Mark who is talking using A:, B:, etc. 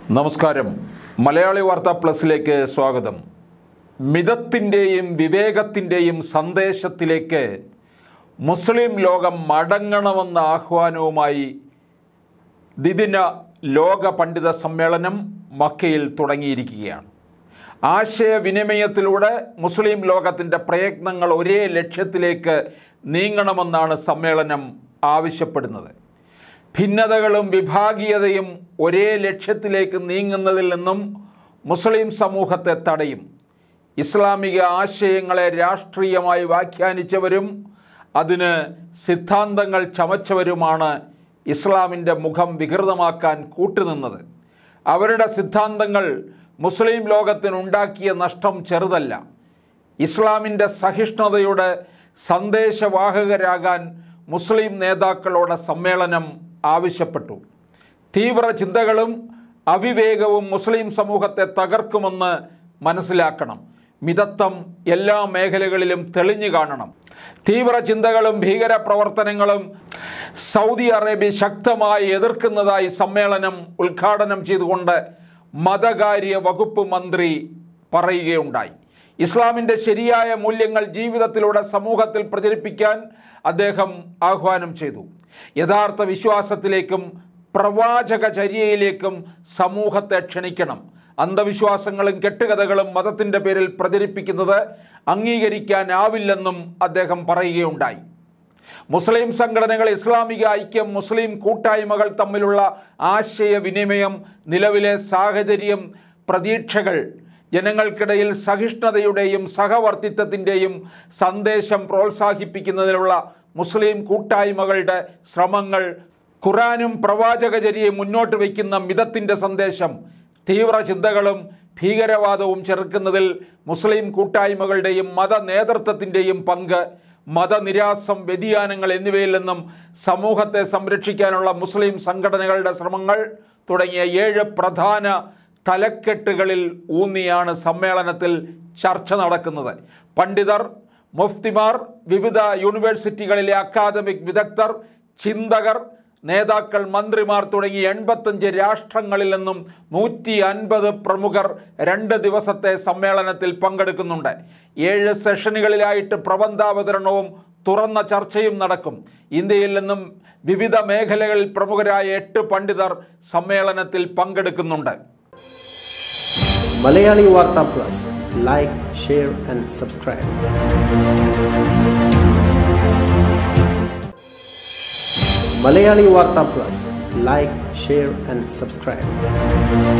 A: നമസ്കാരം മലയാളി വാർത്ത പ്ലസിലേക്ക് സ്വാഗതം മിതത്തിൻ്റെയും വിവേകത്തിൻ്റെയും സന്ദേശത്തിലേക്ക് മുസ്ലിം ലോകം മടങ്ങണമെന്ന ആഹ്വാനവുമായി ദ്വിദിന ലോക പണ്ഡിത സമ്മേളനം മക്കയിൽ തുടങ്ങിയിരിക്കുകയാണ് ആശയവിനിമയത്തിലൂടെ മുസ്ലിം ലോകത്തിൻ്റെ പ്രയത്നങ്ങൾ ഒരേ ലക്ഷ്യത്തിലേക്ക് നീങ്ങണമെന്നാണ് സമ്മേളനം ആവശ്യപ്പെടുന്നത് ഭിന്നതകളും വിഭാഗീയതയും ഒരേ ലക്ഷ്യത്തിലേക്ക് നീങ്ങുന്നതിൽ നിന്നും മുസ്ലിം സമൂഹത്തെ തടയും ഇസ്ലാമിക ആശയങ്ങളെ രാഷ്ട്രീയമായി വ്യാഖ്യാനിച്ചവരും അതിന് സിദ്ധാന്തങ്ങൾ ചമച്ചവരുമാണ് ഇസ്ലാമിൻ്റെ മുഖം വികൃതമാക്കാൻ കൂട്ടുനിന്നത് അവരുടെ സിദ്ധാന്തങ്ങൾ മുസ്ലിം ലോകത്തിനുണ്ടാക്കിയ നഷ്ടം ചെറുതല്ല ഇസ്ലാമിൻ്റെ സഹിഷ്ണുതയുടെ സന്ദേശവാഹകരാകാൻ മുസ്ലിം നേതാക്കളോട് സമ്മേളനം ആവശ്യപ്പെട്ടു തീവ്ര ചിന്തകളും അവിവേകവും മുസ്ലിം സമൂഹത്തെ തകർക്കുമെന്ന് മനസ്സിലാക്കണം മിതത്വം എല്ലാ മേഖലകളിലും തെളിഞ്ഞു കാണണം തീവ്ര ചിന്തകളും ഭീകര പ്രവർത്തനങ്ങളും സൗദി അറേബ്യ ശക്തമായി എതിർക്കുന്നതായി സമ്മേളനം ഉദ്ഘാടനം ചെയ്തുകൊണ്ട് മതകാര്യ വകുപ്പ് മന്ത്രി പറയുകയുണ്ടായി ഇസ്ലാമിൻ്റെ ശരിയായ മൂല്യങ്ങൾ ജീവിതത്തിലൂടെ സമൂഹത്തിൽ പ്രചരിപ്പിക്കാൻ അദ്ദേഹം ആഹ്വാനം ചെയ്തു യഥാർത്ഥ വിശ്വാസത്തിലേക്കും പ്രവാചകചര്യയിലേക്കും സമൂഹത്തെ ക്ഷണിക്കണം അന്ധവിശ്വാസങ്ങളും കെട്ടുകഥകളും മതത്തിൻ്റെ പേരിൽ പ്രചരിപ്പിക്കുന്നത് അംഗീകരിക്കാനാവില്ലെന്നും അദ്ദേഹം പറയുകയുണ്ടായി മുസ്ലിം സംഘടനകൾ ഇസ്ലാമിക ഐക്യം മുസ്ലിം കൂട്ടായ്മകൾ തമ്മിലുള്ള ആശയവിനിമയം നിലവിലെ സാഹചര്യം പ്രതീക്ഷകൾ ജനങ്ങൾക്കിടയിൽ സഹിഷ്ണുതയുടെയും സഹവർത്തിത്വത്തിൻ്റെയും സന്ദേശം പ്രോത്സാഹിപ്പിക്കുന്നതിനുള്ള മുസ്ലിം കൂട്ടായ്മകളുടെ ശ്രമങ്ങൾ ഖുറാനും പ്രവാചകചര്യയും മുന്നോട്ട് വയ്ക്കുന്ന മിതത്തിൻ്റെ സന്ദേശം തീവ്ര ചിന്തകളും ഭീകരവാദവും ചെറുക്കുന്നതിൽ മുസ്ലിം കൂട്ടായ്മകളുടെയും മത നേതൃത്വത്തിൻ്റെയും പങ്ക് മതനിരാസം വ്യതിയാനങ്ങൾ എന്നിവയിൽ നിന്നും സമൂഹത്തെ സംരക്ഷിക്കാനുള്ള മുസ്ലിം സംഘടനകളുടെ ശ്രമങ്ങൾ തുടങ്ങിയ ഏഴ് പ്രധാന തലക്കെട്ടുകളിൽ ഊന്നിയാണ് സമ്മേളനത്തിൽ ചർച്ച നടക്കുന്നത് പണ്ഡിതർ മുഫ്തിമാർ വിവിധ യൂണിവേഴ്സിറ്റികളിലെ അക്കാദമിക് വിദഗ്ധർ ചിന്തകർ നേതാക്കൾ മന്ത്രിമാർ തുടങ്ങി എൺപത്തഞ്ച് രാഷ്ട്രങ്ങളിൽ നിന്നും നൂറ്റി അൻപത് പ്രമുഖർ രണ്ട് ദിവസത്തെ സമ്മേളനത്തിൽ പങ്കെടുക്കുന്നുണ്ട് ഏഴ് സെഷനുകളിലായിട്ട് പ്രബന്ധാവതരണവും തുറന്ന ചർച്ചയും നടക്കും ഇന്ത്യയിൽ നിന്നും വിവിധ മേഖലകളിൽ പ്രമുഖരായ എട്ട് പണ്ഡിതർ സമ്മേളനത്തിൽ പങ്കെടുക്കുന്നുണ്ട്
B: Malayali Vartha plus like share and subscribe Malayali Vartha plus like share and subscribe